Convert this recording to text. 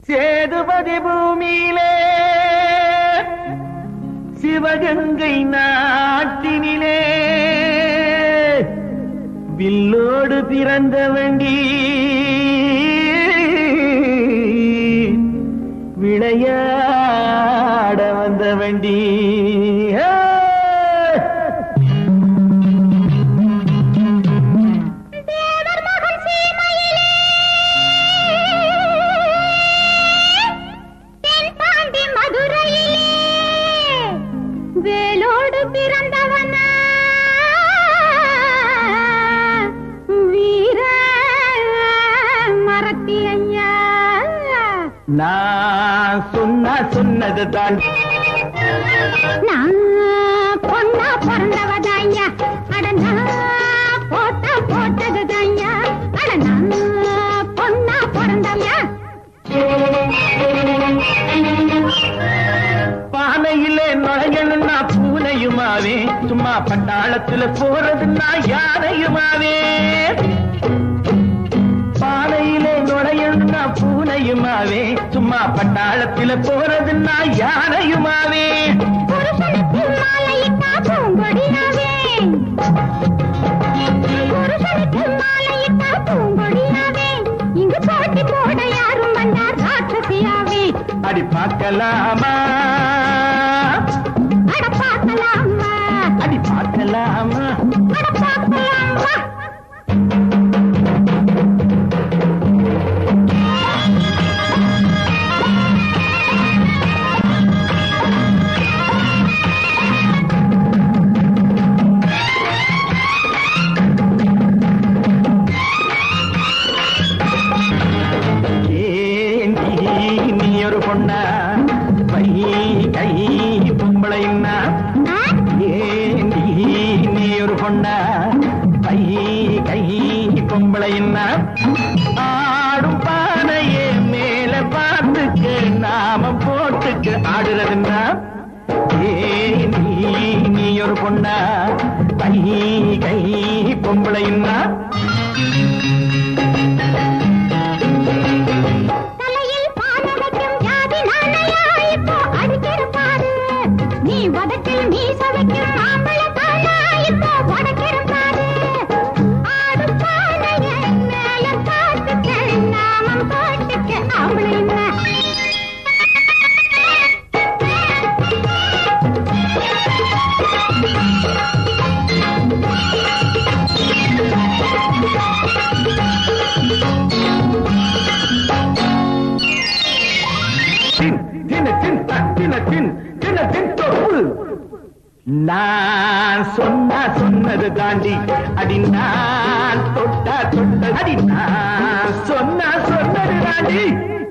சேதுபதி பூமியிலே சிவகங்கை நாட்டினிலே வில்லோடு பிறந்த வண்டி விளையாட வந்த வண்டி ஆ! தேவர் மகன் சீமையிலே தென்பாண்டி மதுரையிலே வேலோடு பிறந்தவன வீர மரத்தி ஐயா நான் சொன்ன சொன்னது தான் நான் பொண்ணா பிறந்தவதாய்யா அட நான் போட்டா போட்டதுதாய்யா அட நான் பொண்ணா பிறந்தவையா பானையிலே நுழையணும்னா பூனையுமாவே சும்மா பட்டாளத்துல போறதுன்னா யானையுமாவே பானையிலே நுழையணும்னா பூனையுமாவே சும்மா பட்டாளத்துல போறதுன்னா யானையுமாவே புருஷனுக்கு மாலையிட்டா பூங்கொடியாவே புருஷனுக்கு மாலையிட்டா பூங்கொடியாவே இங்கு போட்டி போட யாரும் வந்தார் ராட்சசியாவே அடி பார்க்கலாமா அட பார்க்கலாமா அடி பார்க்கலாமா அட பார்க்கலாமா ஏண்டி நீ ஒரு பொண்ணா வை கை பொம்பளைன்னா ஆ? ஏண்டி நீ ஒரு பொண்ணா கை கை பொம்பளைன்னா ஆடும் பானையே மேல பார்த்துக்கு நாம போட்டுக்கு ஆடுறதுன்னா ஏண்டி நீ ஒரு பொண்ணா கை கை பொம்பளைன்னா தலையில் பாலடைக்கும் ஜாதி நாணையா இப்போ அடிக்கிருப்பாரு நீ வதக்கில் நீ சதைக்கும் மாம்பழ தானா இப்போ வடக்கிருப்பாரு ஆடும் பானைய மேல பார்த்துக்க நாமம் போட்டுக்க ஆம்பளைன்னா சின் சின்ன சின் சின்ன சின் சின்ன சின் தொப்பு நான் சொன்னா சொன்னது தாண்டி அடி நான் தொட்டா தொட்டது அடி நான் சொன்னா சொன்னது தாண்டி